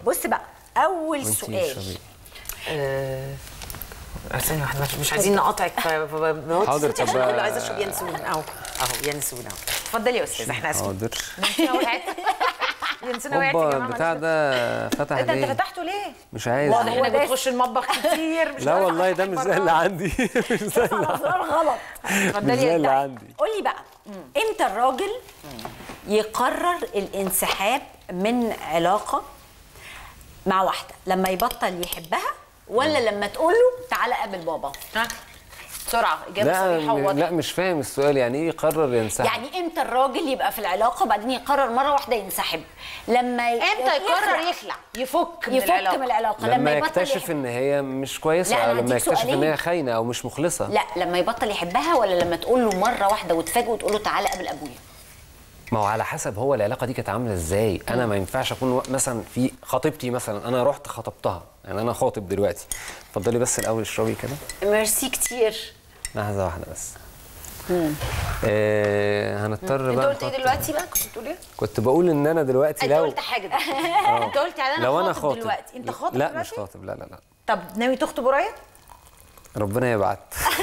بص بقى اول وانتي سؤال اشربي. آه، ثانية واحدة مش- مش عايزين نقاطعك ف- ف- بموت حاضر، صوتي طب عشان كله بقى- عايزة اشرب ينسون اهو اهو ينسون اهو اتفضلي يا استاذ احنا اسفين حاضر ينسون وقعت ينسون وقعت يا هوبا جماعة البتاع معلش. ده فتح انت انت ليه فتحته ليه؟ مش عايز واضح ليه؟ انك بتخش المطبخ كتير مش لا عارفة والله ده مش زي اللي عندي مش زي اللي سؤال غلط مش اتفضلي زي يا اللي دعي. عندي قولي بقى امتى الراجل يقرر الانسحاب من علاقه مع واحده لما يبطل يحبها ولا لما تقول له تعالى قابل بابا ها؟ بسرعة إجابة صريحة لا لا وواضحة مش فاهم السؤال يعني ايه يقرر ينسحب يعني امتى الراجل يبقى في العلاقه وبعدين يقرر مره واحده ينسحب لما ي- امتى يقرر يخلع يفك من يفك العلاقة من العلاقه لما يبطل يكتشف يحب- ان هي مش كويسه لا، او أنا لما هديك يكتشف ان سؤالين. هي خاينه او مش مخلصه لا لما يبطل يحبها ولا لما تقول له مره واحده وتفاجئ وتقول له تعالى قابل ابويا ما هو على حسب هو العلاقه دي كانت عامله ازاي انا ما ينفعش اكون و- مثلا في خطيبتي مثلا انا رحت خطبتها يعني انا خاطب دلوقتي اتفضلي بس الاول اشربي كده ميرسي كتير لحظه واحده بس آه هنضطر انت بقى قلت ايه نحط- دلوقتي بقى كنت بتقول ايه؟ كنت بقول ان انا دلوقتي انت لو قلت حاجة دلوقتي انت قلت يعني انا لو انا خاطب خاطب دلوقتي انت خاطب لا دلوقتي؟ مش خاطب لا لا لا طب ناوي تخطب قريب؟ ربنا يبعت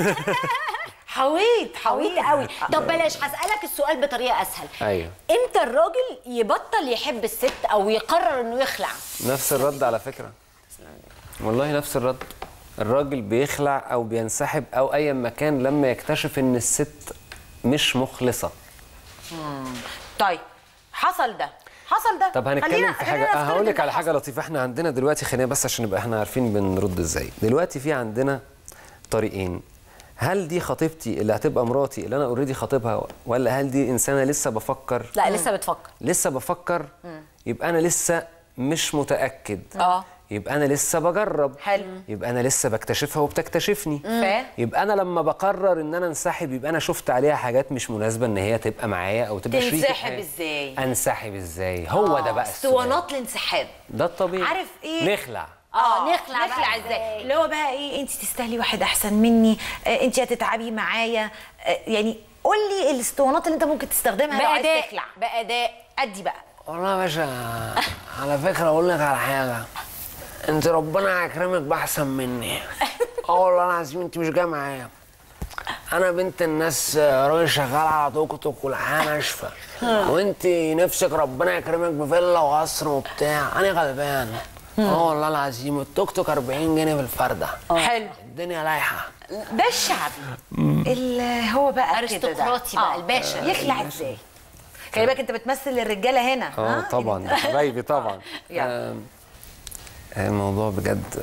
حويت حويت قوي طب بلاش هسالك السؤال بطريقه اسهل ايوه امتى الراجل يبطل يحب الست او يقرر انه يخلع نفس الرد على فكره والله نفس الرد الراجل بيخلع او بينسحب او ايا ما كان لما يكتشف ان الست مش مخلصه طيب حصل ده حصل ده طب هنتكلم خلينا- في خلينا حاجه نفترض هقول لك إن على ده حاجه لطيفه احنا عندنا دلوقتي خلينا بس عشان نبقى احنا عارفين بنرد ازاي دلوقتي في عندنا طريقين هل دي خطيبتي اللي هتبقى مراتي اللي انا اوريدي خاطبها ولا هل دي انسانه لسه بفكر لا لسه بتفكر لسه بفكر يبقى انا لسه مش متاكد اه. يبقى انا لسه بجرب حلو. يبقى انا لسه بكتشفها وبتكتشفني فاهم؟ يبقى انا لما بقرر ان انا انسحب يبقى انا شفت عليها حاجات مش مناسبه ان هي تبقى معايا او تبقى شريكة تنسحب حياة. إزاي؟ انسحب ازاي هو ده بقى السؤال اسطوانات الانسحاب ده الطبيعي عارف إيه؟ نخلع اه نخلع بقى نخلع ازاي اللي هو بقى ايه انت تستاهلي واحد احسن مني آه انت هتتعبي معايا آه يعني قول لي الاسطوانات اللي انت ممكن تستخدمها لو عايز باداء تخلع باداء ادي بقى والله يا باشا على فكره اقول لك على حاجه انت ربنا هيكرمك باحسن مني اه والله العظيم انت مش جايه معايا انا بنت الناس راجل شغال على توك توك والحياه ناشفه وانت نفسك ربنا يكرمك بفيلا وقصر وبتاع انا غلبان اه والله العظيم التوك توك 40 جنيه في الفرده حلو الدنيا لايحه ده الشعبي اللي هو بقى كده ده. ارستقراطي بقى آه. الباشا يخلع ازاي خلي بالك انت بتمثل الرجاله هنا اه ها؟ طبعا ده حبايبي طبعا يلا. آم، آه، الموضوع بجد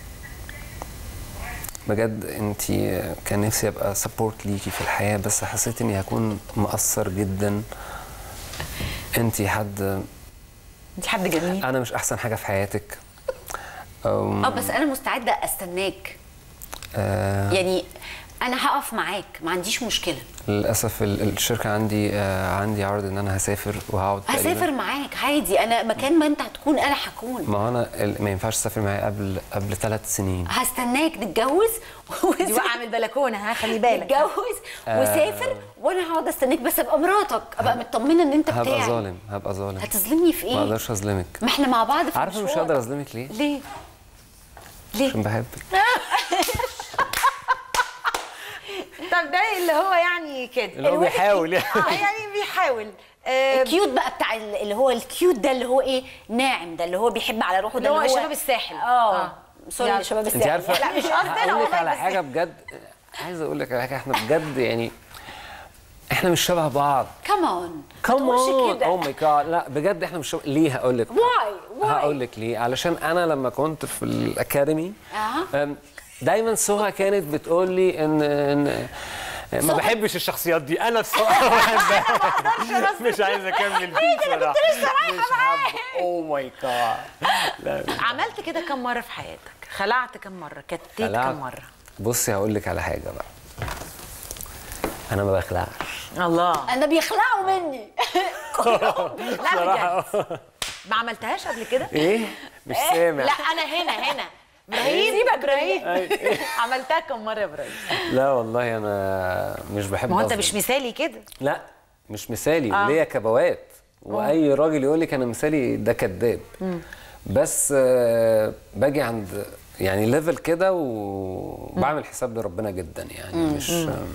بجد انت كان نفسي ابقى سبورت ليكي في الحياه بس حسيت اني هكون مقصر جدا انت حد انت حد جميل انا مش احسن حاجه في حياتك أم- اه بس انا مستعده استناك آه يعني انا هقف معاك ما عنديش مشكله للاسف ال- الشركه عندي آه عندي عرض ان انا هسافر وهقعد تقريباً- هسافر معاك عادي انا مكان ما انت هتكون انا هكون ما هو انا ال- ما ينفعش اسافر معايا قبل قبل ثلاث سنين هستناك نتجوز دي واقعه من البلكونه ها خلي بالك نتجوز وسافر وانا هقعد استناك بس ابقى مراتك ابقى مطمنه ان انت هبقى بتاعي ظالم هبقى ظالم هتظلمني في ما ايه؟ اقدرش اظلمك ما احنا مع بعض في عارفه مش مشوار. هقدر اظلمك ليه ليه؟ ليه؟ عشان بحبك طب ده اللي هو يعني كده اللي هو بيحاول يعني. اه يعني بيحاول آه، الكيوت بقى بتاع ال- اللي هو الكيوت ده اللي هو ايه ناعم ده اللي هو بيحب على روحه ده اللي هو شباب الساحل. اه آه. سوري لا. يا شباب انت الساحل عارفه لا، مش قصدي أنا هقول لك والله على بس- حاجه بجد عايز اقول لك على حاجه احنا بجد يعني احنا مش شبه بعض كمان كمان او ماي جاد لا بجد احنا مش شبه ليه هقول لك Why? Why? هقول لك ليه علشان انا لما كنت في الاكاديمي أها. أم، دايما سهى كانت بتقول لي ان ان ما بحبش الشخصيات دي انا بصراحه مش عايز اكمل فيه بصراحه مش حابه اوه ماي جاد عملت كده كم مره في حياتك خلعت كم مره كتيت خلعت. كم مره بصي هقول لك على حاجه بقى انا ما بخلعش الله انا بيخلعوا مني لا بجد ما عملتهاش قبل كده ايه مش سامع لا انا هنا هنا ابراهيم سيبك ابراهيم عملتها كم مره يا ابراهيم لا والله انا مش بحب ما هو انت أظلم. مش مثالي كده لا مش مثالي آه. ليا كبوات واي راجل يقول لك انا مثالي ده كذاب بس آه، باجي عند يعني ليفل كده وبعمل حساب لربنا جدا يعني مش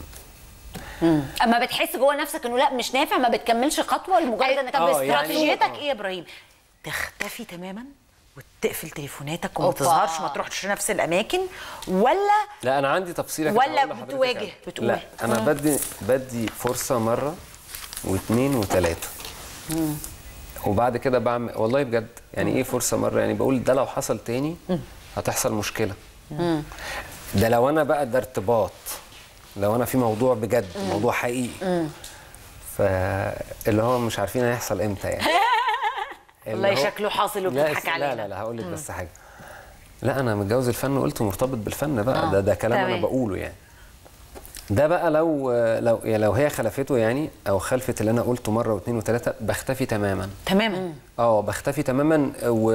اما بتحس جوه نفسك انه لا مش نافع ما بتكملش خطوه لمجرد انك طب آه، يعني- استراتيجيتك ايه يا ابراهيم تختفي تماما وتقفل تليفوناتك وما أوبا. تظهرش ما تروحش نفس الاماكن ولا لا انا عندي تفصيله كده ولا هقول لحضرتك بتواجه؟ عليها. بتقول. لا انا بدي بدي فرصه مره واثنين وثلاثه وبعد كده بعمل والله بجد يعني ايه فرصه مره يعني بقول ده لو حصل تاني هتحصل مشكله ده لو انا بقى ده ارتباط لو انا في موضوع بجد موضوع حقيقي فاللي هو مش عارفين هيحصل امتى يعني اللي والله هو- شكله حاصل لا وبتضحك لا علينا لا لا هقول لك بس حاجه لا انا متجوز الفن وقلت مرتبط بالفن بقى ده ده كلام انا تمام. بقوله يعني ده بقى لو لو يعني لو هي خلفته يعني او خلفت اللي انا قلته مره واثنين وثلاثه بختفي تماما تماما اه بختفي تماما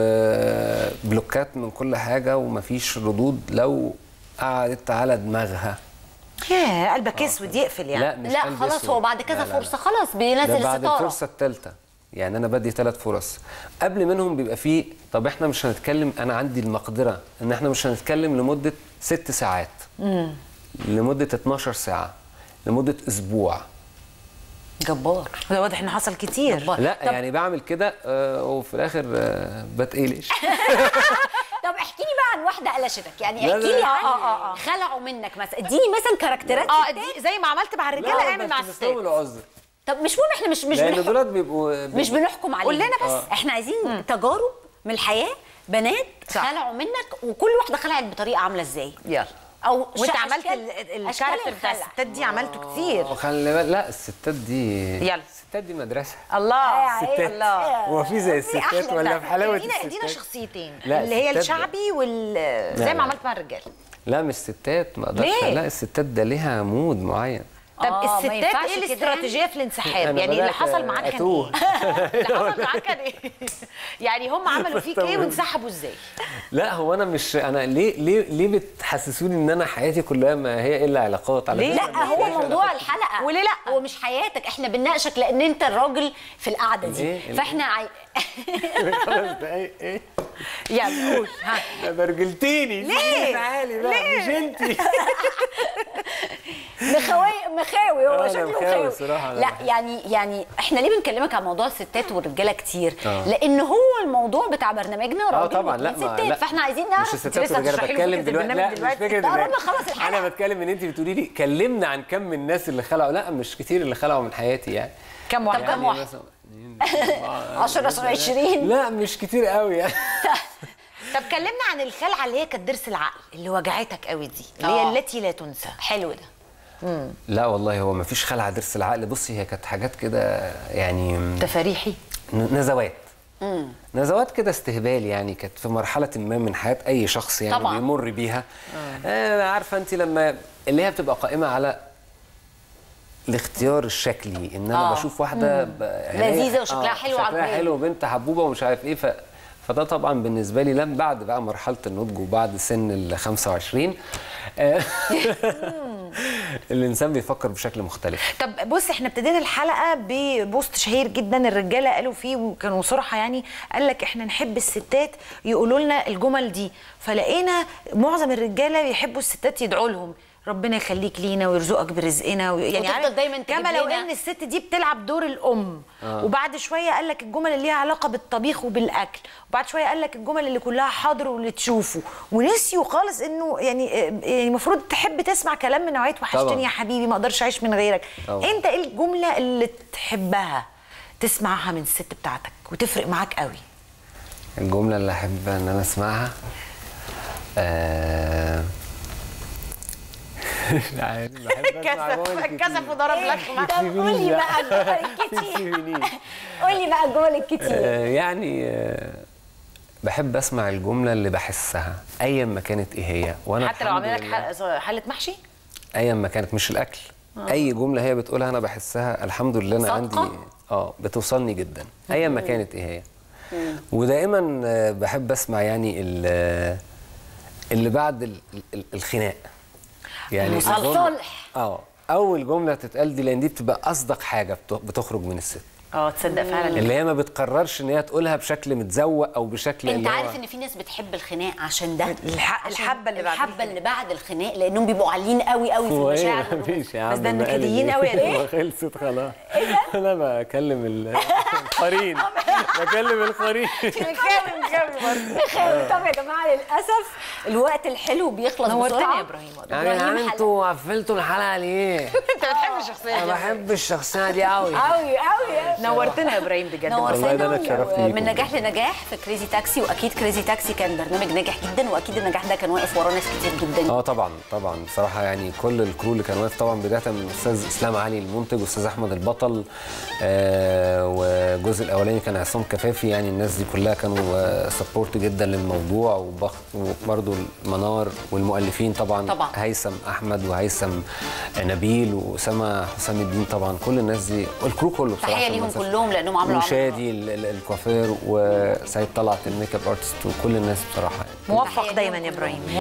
وبلوكات من كل حاجه ومفيش ردود لو قعدت على دماغها يا قلبك اسود يقفل يعني لا مش لا قلب خلاص أسود. هو بعد كذا لا، لا، لا. فرصه خلاص ده بينزل بعد ستاره الفرصه الثالثه يعني انا بدي ثلاث فرص قبل منهم بيبقى فيه طب احنا مش هنتكلم انا عندي المقدره ان احنا مش هنتكلم لمده ست ساعات لمده 12 ساعه لمده اسبوع جبار ده واضح ان حصل كتير جبار. لا طب- يعني بعمل كده آه، وفي الاخر آه، بتقلش طب احكي لي بقى عن واحده قلشتك يعني لا، احكي لا. لي آه، عن آه، آه. خلعوا منك مثلا اديني مثلا كاركترات اه ستات. دي زي ما عملت مع الرجاله اعمل مع الستات العذر طب مش مهم احنا مش مش لان بنحكم دولت بيبقوا مش بنحكم عليهم قول لنا بس. احنا عايزين تجارب من الحياه بنات صح. خلعوا منك وكل واحده خلعت بطريقه عامله ازاي يلا او وانت ش- عملت أشكال- ال- ال- أشكال الكاركتر بتاع الخلع. الستات دي عملته كتير خلي بالك لا الستات دي يلا. الستات دي مدرسه الله ستات. الله هو في زي في الستات أحلى ولا ده. في حلاوه ادينا ادينا الستات شخصيتين لا، اللي هي الستات الشعبي وال زي لا. ما عملت مع الرجاله لا مش ستات ما اقدرش ليه؟ لا الستات ده ليها مود معين طب آه، ما الستات ينفعش ايه كده الاستراتيجيه في الانسحاب أنا يعني اللي بدأت حصل معاك كان أتوه. ايه اللي حصل معاك كان ايه يعني هم عملوا فيك ايه وانسحبوا ازاي لا هو انا مش انا ليه ليه ليه بتحسسوني ان انا حياتي كلها ما هي الا علاقات على ليه؟ فكرة لا مش هو علاقات. موضوع الحلقه وليه لا؟ هو مش حياتك احنا بنناقشك لان انت الراجل في القعده دي إيه؟ فاحنا عاي... خمس دقايق ايه يلا قول ها ده برجلتيني ليه؟ تعالي بقى مش انت مخاوي مخاوي هو أنا شكله مخاوي مخاوي الصراحة، أنا لا بحب. يعني يعني احنا ليه بنكلمك عن موضوع الستات والرجاله كتير آه. لان هو الموضوع بتاع برنامجنا اه راجل طبعا لا واتنين ما ستات لا فاحنا عايزين نعرف مش الستات لسه والرجاله هتشرحي لي بتكلم فكرة دلوقتي لا البرنامج مش دلوقتي. فكره ده دلوقتي. قربنا نخلص الحلقة. انا بتكلم ان انت بتقولي لي كلمنا عن كم من الناس اللي خلعوا لا مش كتير اللي خلعوا من حياتي يعني كم واحده كم واحد؟ مثلا 10 20 لا مش كتير قوي يعني طب كلمنا عن الخلعه اللي هي كانت ضرس العقل اللي وجعتك قوي دي اللي هي آه. التي لا تنسى حلو ده لا والله هو ما فيش خلع ضرس العقل بصي هي كانت حاجات كده يعني تفاريحي ن- نزوات نزوات كده استهبال يعني كانت في مرحلة ما من حياة أي شخص يعني طبعاً. بيمر بيها آه عارفة أنت لما اللي هي بتبقى قائمة على الاختيار الشكلي ان انا آه. بشوف واحده ب... يعني هي- لذيذة وشكلها حلو شكلها وعجباني. حلو وبنت حبوبه ومش عارف ايه ف... فده طبعا بالنسبه لي لم بعد بقى مرحله النضج وبعد سن ال 25 آه، الانسان بيفكر بشكل مختلف طب بص احنا ابتدينا الحلقه ببوست شهير جدا الرجاله قالوا فيه وكانوا صراحه يعني قال لك احنا نحب الستات يقولوا لنا الجمل دي فلقينا معظم الرجاله بيحبوا الستات يدعوا لهم ربنا يخليك لينا ويرزقك برزقنا وي- يعني وتفضل عارف دايماً تجيب كما لو لنا- ان الست دي بتلعب دور الام وبعد شويه قال لك الجمل اللي ليها علاقه بالطبيخ وبالاكل وبعد شويه قال لك الجمل اللي كلها حاضر واللي تشوفه ونسيوا خالص انه يعني يعني المفروض تحب تسمع كلام من نوعيه طبعاً. وحشتني يا حبيبي ما اقدرش اعيش من غيرك طبعاً. انت ايه الجمله اللي تحبها تسمعها من الست بتاعتك وتفرق معاك قوي الجمله اللي احب ان انا اسمعها آه... مش عارف بحب اسمع جمل كتير. كسف وضرب لك طب قولي بقى الجمل الكتير تسيبنيش. قولي بقى الجمل الكتير آه، يعني آه، بحب اسمع الجمله اللي بحسها ايا ما كانت ايه هي وانا حتى لو الحمد عامله لك لله- حل- حله محشي ايا ما كانت مش الاكل اي جمله هي بتقولها انا بحسها الحمد لله انا صادقة؟ عندي اه بتوصلني جدا ايا ما كانت ايه هي ودائما آه، بحب اسمع يعني ال- اللي بعد ال- ال- الخناق يعني الجملة- الصلح. اه اول جمله تتقال دي لان دي بتبقى اصدق حاجه بت- بتخرج من الست اه تصدق فعلا اللي هي ما بتقررش ان هي تقولها بشكل متزوق او بشكل انت اللي هو- عارف ان في ناس بتحب الخناق عشان ده الح- عشان الحبة اللي بعد الحبه الخناق. اللي بعد الخناق لانهم بيبقوا عاليين قوي قوي في هو ايه المشاعر مفيش يا عم بس ده المقالب نكديين دي. قوي يا ليه؟ ما خلصت خلاص انا بكلم ال- القرين بكلم القرين نكمل نكمل برضه تخيل طب يا جماعه للاسف الوقت الحلو بيخلص نورتني بسرعه يا إبراهيم والله. يا جدعان إبراهيم انتوا قفلتوا الحلقه ليه؟ انت بتحب الشخصيه انا دي بحب الشخصيه دي قوي قوي قوي نورتنا يا ابراهيم بجد والله ده أنا نورتنا اتشرفت و- بيكم. من نجاح لنجاح في كريزي تاكسي واكيد كريزي تاكسي كان برنامج ناجح جدا واكيد النجاح ده كان واقف وراه ناس كتير جدا اه طبعا طبعا بصراحه يعني كل الكرو اللي كان واقف طبعا بدايه من الاستاذ اسلام علي المنتج واستاذ احمد البطل آه والجزء الاولاني كان عصام كفافي يعني الناس دي كلها كانوا سبورت جدا للموضوع وبخ- وبرضه المنار والمؤلفين طبعا طبعا. هيثم احمد وهيثم نبيل واسامه حسام الدين طبعا كل الناس دي والكرو كله بصراحه تحيه عشان ما ليهم انساش. كلهم لانهم عملوا عمل وشادي ال- ال- الكوافير وسعيد طلعت الميك اب ارتست وكل الناس بصراحه يعني. موفق دايما يا ابراهيم